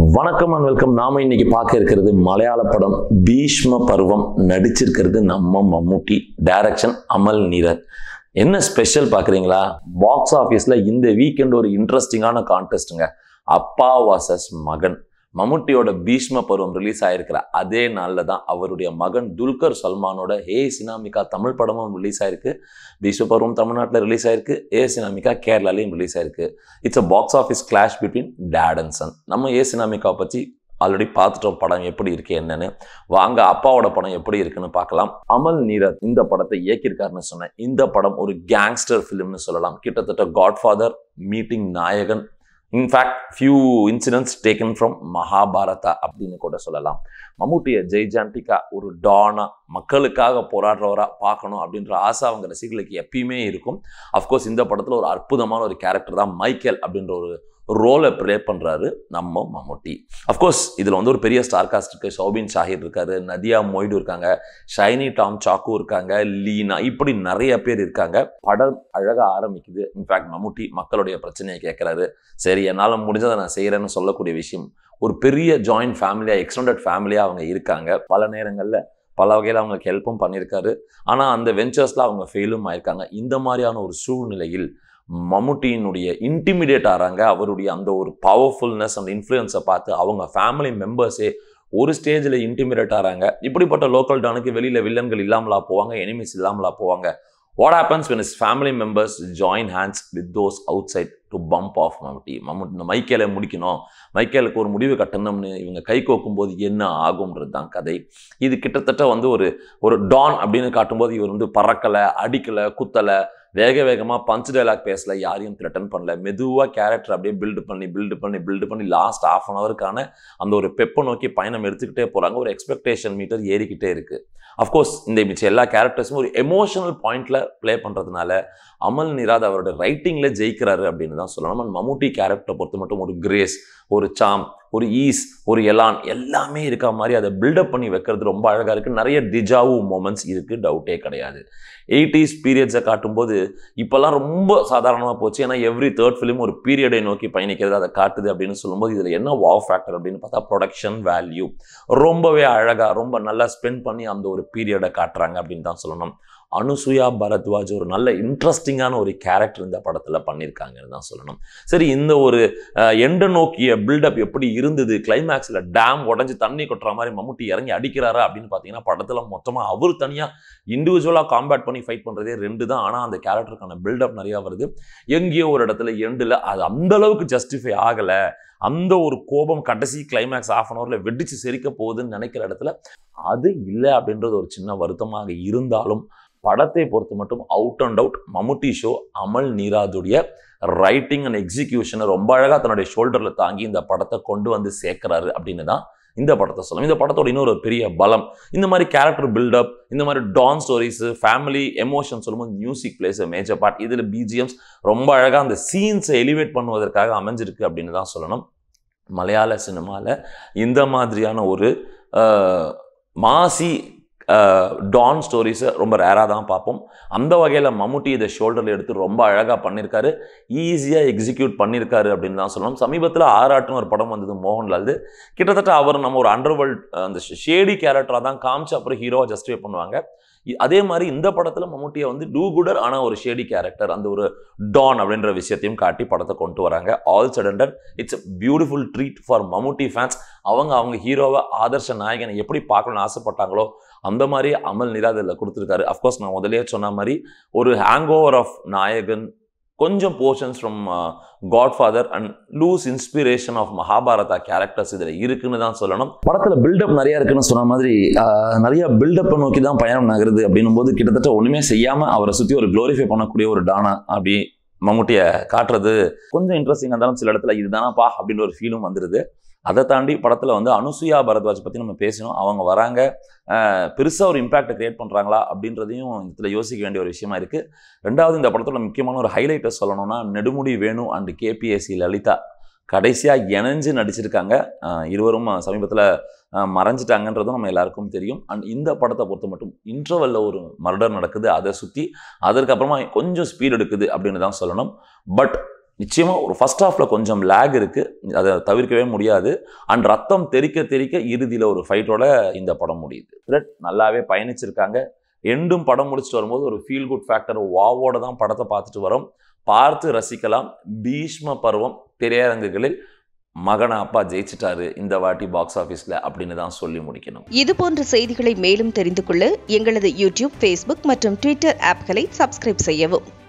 வணக்கம் and welcome நாம இன்னைக்கு பார்க்க இருக்கிறது மலையாள படம் பீஷ்ம பருவம் நடிச்சிருக்கிறது நம்ம மம்முட்டி டைரக்ஷன் அமல் நீரத் என்ன ஸ்பெஷல் பார்க்குறீங்களா பாக்ஸ் ஆஃபீஸில் இந்த வீக்கெண்ட் ஒரு இன்ட்ரெஸ்டிங்கான கான்டெஸ்ட்டுங்க அப்பா வாசஸ் மகன் மம்முட்டியோட பீஷ்ம பருவம் ரிலீஸ் ஆயிருக்கிற அதே நாளில் தான் அவருடைய மகன் துல்கர் சல்மானோட ஹே சினாமிகா தமிழ் படமும் ரிலீஸ் ஆயிருக்கு பீஷ்ம பருவம் தமிழ்நாட்டில் ரிலீஸ் ஆயிருக்கு ஏ சினாமிகா கேரளாலையும் ரிலீஸ் ஆயிருக்கு it's a box office clash between dad and son நம்ம ஏ சினாமிகா பற்றி ஆல்ரெடி பார்த்துட்டோம் படம் எப்படி இருக்கு என்னன்னு வாங்க அப்பாவோட படம் எப்படி இருக்குன்னு பார்க்கலாம் அமல் நீரத் இந்த படத்தை இயக்கியிருக்காருன்னு சொன்னேன் இந்த படம் ஒரு கேங்ஸ்டர் ஃபிலிம்னு சொல்லலாம் கிட்டத்தட்ட Godfather meeting Nayakan in fact few incidents taken from Mahabharata அப்படின்னு கூட சொல்லலாம் மம்முட்டியை ஜெய்ஜாண்டிக்கா ஒரு டானா மக்களுக்காக போராடுறவரா பார்க்கணும் அப்படின்ற ஆசை அவங்க ரசிகர்களுக்கு எப்பயுமே இருக்கும் அஃப்கோர்ஸ் இந்த படத்தில் ஒரு அற்புதமான ஒரு கேரக்டர் தான் மைக்கேல் அப்படின்ற ஒரு ரோலை ப்ளே பண்ணுறாரு நம்ம மம்முட்டி அஃப்கோர்ஸ் இதில் வந்து ஒரு பெரிய ஸ்டார் காஸ்ட் இருக்குது ஷௌபின் ஷாஹிர் இருக்காரு நதியா மொய்டு இருக்காங்க ஷைனி டாம் சாக்கு இருக்காங்க லீனா இப்படி நிறைய பேர் இருக்காங்க படம் அழகாக ஆரம்பிக்குது இன்ஃபேக்ட் மம்முட்டி மக்களுடைய பிரச்சனையை கேட்குறாரு சரி என்னால் முடிஞ்சதை நான் செய்கிறேன்னு சொல்லக்கூடிய விஷயம் ஒரு பெரிய ஜாயிண்ட் ஃபேமிலியாக எக்ஸ்டெண்டட் ஃபேமிலியாக அவங்க இருக்காங்க பல நேரங்களில் பல வகையில் அவங்களுக்கு ஹெல்ப்பும் பண்ணியிருக்காரு ஆனால் அந்த வெஞ்சர்ஸில் அவங்க ஃபெயிலும் ஆயிருக்காங்க இந்த மாதிரியான ஒரு சூழ்நிலையில் மம்முட்டியினுடைய இன்டிமிடேட் ஆகிறாங்க அவருடைய அந்த ஒரு பவர்ஃபுல்னஸ் அந்த இன்ஃப்ளூயன்ஸை பார்த்து அவங்க ஃபேமிலி மெம்பர்ஸே ஒரு ஸ்டேஜில் இன்டிமிடேட் ஆகிறாங்க இப்படிப்பட்ட லோக்கல் டானுக்கு வெளியில் வில்லன்கள் இல்லாமலா போவாங்க எனிமிஸ் இல்லாமலா போவாங்க what happens when is family members join hands with those outside to bump off Mammootty Mammootty இந்த மைக்கேலை முடிக்கணும் மைக்கேலுக்கு ஒரு முடிவு கட்டணும்னு இவங்க கை கோக்கும் போது என்ன ஆகும்ன்றது தான் கதை இது கிட்டத்தட்ட வந்து ஒரு ஒரு டான் அப்படின்னு காட்டும்போது இவர் வந்து பறக்கலை அடிக்கலை குத்தலை வேக வேகமாக பஞ்ச் டைலாக் பேசல யாரையும் த்ரெட்டன் பண்ணல மெதுவாக கேரக்டர் அப்படியே பில்டு பண்ணி பில்டு பண்ணி பில்டு பண்ணி லாஸ்ட் ஆஃப் அன் ஹவருக்கான அந்த ஒரு பெப்பை நோக்கி பயணம் எடுத்துக்கிட்டே போகிறாங்க ஒரு எக்ஸ்பெக்டேஷன் மீட்டர் ஏறிக்கிட்டே இருக்குது அஃப்கோர்ஸ் இந்த மிச்ச எல்லா கேரக்டர்ஸும் ஒரு எமோஷனல் பாயிண்டில் ப்ளே பண்ணுறதுனால அமல் நிராத் அவரோட ரைட்டிங்கில் ஜெயிக்கிறாரு அப்படின்னு தான் சொல்லணும் அண்ட் மம்முட்டி கேரக்டரை பொறுத்த மட்டும் ஒரு கிரேஸ் ஒரு சாம் ஒரு ஈஸ் ஒரு எலான் எல்லாமே இருக்க மாதிரி அதை பில்டப் பண்ணி வைக்கிறது ரொம்ப அழகாக இருக்குது நிறைய டிஜாவு மூமெண்ட்ஸ் இருக்குது டவுட்டே கிடையாது எயிட்டிஸ் பீரியட்ஸை காட்டும்போது இப்போல்லாம் ரொம்ப சாதாரணமாக போச்சு ஏன்னா எவ்ரி தேர்ட் ஃபிலிம் ஒரு பீரியடை நோக்கி பயணிக்கிறது அதை காட்டுது அப்படின்னு சொல்லும்போது இதில் என்ன வாவ் ஃபேக்டர் அப்படின்னு பார்த்தா ப்ரொடக்ஷன் வேல்யூ ரொம்பவே அழகாக ரொம்ப நல்லா ஸ்பெண்ட் பண்ணி அந்த ஒரு பீரியடை காட்டுறாங்க அப்படின்னு தான் சொல்லணும் அனுசுயா பரத்வாஜ் ஒரு நல்ல இன்ட்ரெஸ்டிங்கான ஒரு கேரக்டர் இந்த படத்தில் பண்ணியிருக்காங்கன்னு தான் சொல்லணும் சரி இந்த ஒரு எண்டை நோக்கிய பில்டப் எப்படி இருந்தது கிளைமேக்ஸில் டேம் உடஞ்சி தண்ணி கொட்டுற மாதிரி மம்முட்டி இறங்கி அடிக்கிறாரா அப்படின்னு பார்த்தீங்கன்னா படத்தில் மொத்தமாக அவர் தனியாக இண்டிவிஜுவலாக காம்பேட் பண்ணி ஃபைட் பண்ணுறதே ரெண்டு தான் ஆனால் அந்த கேரக்டருக்கான பில்டப் நிறையா வருது எங்கேயோ ஒரு இடத்துல எண்டில் அது அந்த அளவுக்கு ஜஸ்டிஃபை ஆகலை அந்த ஒரு கோபம் கடைசி கிளைமேக்ஸ் ஆஃப் அன் ஹவரில் வெடிச்சு செரிக்க போகுதுன்னு நினைக்கிற இடத்துல அது இல்லை அப்படின்றது ஒரு சின்ன வருத்தமாக இருந்தாலும் படத்தை பொறுத்த மட்டும் out and out Mammootty show Amal நீராதுடைய ரைட்டிங் அண்ட் எக்ஸிக்யூஷனை ரொம்ப அழகாக தன்னுடைய ஷோல்டரில் தாங்கி இந்த படத்தை கொண்டு வந்து சேர்க்குறாரு அப்படின்னு தான் இந்த படத்தை சொல்லலாம் இந்த படத்தோட இன்னொரு பெரிய பலம் இந்த மாதிரி கேரக்டர் பில்டப் இந்த மாதிரி டான் ஸ்டோரிஸ் ஃபேமிலி எமோஷன் சொல்லும்போது மியூசிக் பிளேஸ் மேஜர் பார்ட் இதில் பிஜிஎம்ஸ் ரொம்ப அழகாக அந்த சீன்ஸை எலிவேட் பண்ணுவதற்காக அமைஞ்சிருக்கு அப்படின்னு தான் சொல்லணும் மலையாள சினிமாவில் இந்த மாதிரியான ஒரு மாசி டான் ஸ்டோரிஸை ரொம்ப ரேராக தான் பார்ப்போம் அந்த வகையில் மம்முட்டி இதை ஷோல்டரில் எடுத்து ரொம்ப அழகாக பண்ணியிருக்காரு ஈஸியாக எக்ஸிக்யூட் பண்ணியிருக்காரு அப்படின்னு தான் சொல்லணும் சமீபத்தில் ஆராட்டுன்னு ஒரு படம் வந்தது மோகன்லால் கிட்டத்தட்ட அவர் நம்ம ஒரு அண்டர்வேர்ல்ட் அந்த ஷேடி கேரக்டராக தான் காமிச்சு அப்புறம் ஹீரோவாக ஜஸ்டிஃபை பண்ணுவாங்க அதே மாதிரி இந்த படத்தில் மம்முட்டியை வந்து டூ குடர் ஆனால் ஒரு ஷேடி கேரக்டர் அந்த ஒரு டான் அப்படின்ற விஷயத்தையும் காட்டி படத்தை கொண்டு வராங்க all said and done it's a beautiful treat for Mammootty fans அவங்க அவங்க ஹீரோவை ஆதர்ஷ நாயகனை எப்படி பார்க்கணும்னு ஆசைப்பட்டாங்களோ அந்த மாதிரி அமல் நிராத் இதில் கொடுத்துருக்காரு அஃப்கோர்ஸ் நான் முதலே சொன்ன மாதிரி ஒரு ஹேங் ஓவர் ஆஃப் நாயகன் கொஞ்சம் portions from Godfather and loose inspiration of Mahabharata characters இதில் இருக்குன்னு தான் சொல்லணும் படத்தில் பில்டப் நிறைய இருக்குன்னு சொன்ன மாதிரி நிறைய பில்டப்பை நோக்கி தான் பயணம் நகருது அப்படின்னும் போது கிட்டத்தட்ட ஒன்றுமே செய்யாமல் அவரை சுற்றி ஒரு க்ளோரிஃபை பண்ணக்கூடிய ஒரு டானா அப்படி மம்முட்டியை காட்டுறது கொஞ்சம் இன்ட்ரெஸ்டிங்காக இருந்தாலும் சில இடத்துல இதுதானப்பா அப்படின்ற ஒரு ஃபீலும் வந்துடுது அதை தாண்டி படத்தில் வந்து அனுசுயா பரத்வாஜ் பற்றி நம்ம பேசினோம் அவங்க வராங்க பெருசாக ஒரு இம்பேக்டை கிரியேட் பண்ணுறாங்களா அப்படின்றதையும் இதில் யோசிக்க வேண்டிய ஒரு விஷயமா இருக்குது ரெண்டாவது இந்த படத்தோட முக்கியமான ஒரு ஹைலைட்டை சொல்லணும்னா நெடுமுடி வேணு அண்ட் கேபிஎஸ்சி லலிதா கடைசியாக இணைஞ்சு நடிச்சிருக்காங்க இருவரும் சமீபத்தில் மறைஞ்சிட்டாங்கன்றதும் நம்ம எல்லாருக்கும் தெரியும் அண்ட் இந்த படத்தை பொறுத்த மட்டும் இன்டர்வலில் ஒரு மர்டர் நடக்குது அதை சுற்றி அதற்கப்புறமா கொஞ்சம் ஸ்பீட் எடுக்குது அப்படின்னு தான் சொல்லணும் பட் நிச்சயமாக ஒரு ஃபர்ஸ்ட் ஹாஃபில் கொஞ்சம் லேக் இருக்குது அதை தவிர்க்கவே முடியாது அண்ட் ரத்தம் தெறிக்க தெறிக்க இறுதியில் ஒரு ஃபைட்டோட இந்த படம் முடியுது த்ரெட் நல்லாவே பயணிச்சிருக்காங்க எண்டும் படம் முடிச்சுட்டு வரும்போது ஒரு ஃபீல் குட் ஃபேக்டர் வாவோட தான் படத்தை பார்த்துட்டு வரோம் பார்த்து ரசிக்கலாம் பீஷ்ம பருவம் திரையரங்குகளில் மகனை அப்பா ஜெயிச்சிட்டாரு இந்த வாட்டி பாக்ஸ் ஆஃபீஸில் அப்படின்னு தான் சொல்லி முடிக்கணும் இது போன்ற செய்திகளை மேலும் தெரிந்து கொள்ள எங்களது யூடியூப் ஃபேஸ்புக் மற்றும் ட்விட்டர் ஆப்களை சப்ஸ்கிரைப் செய்யவும்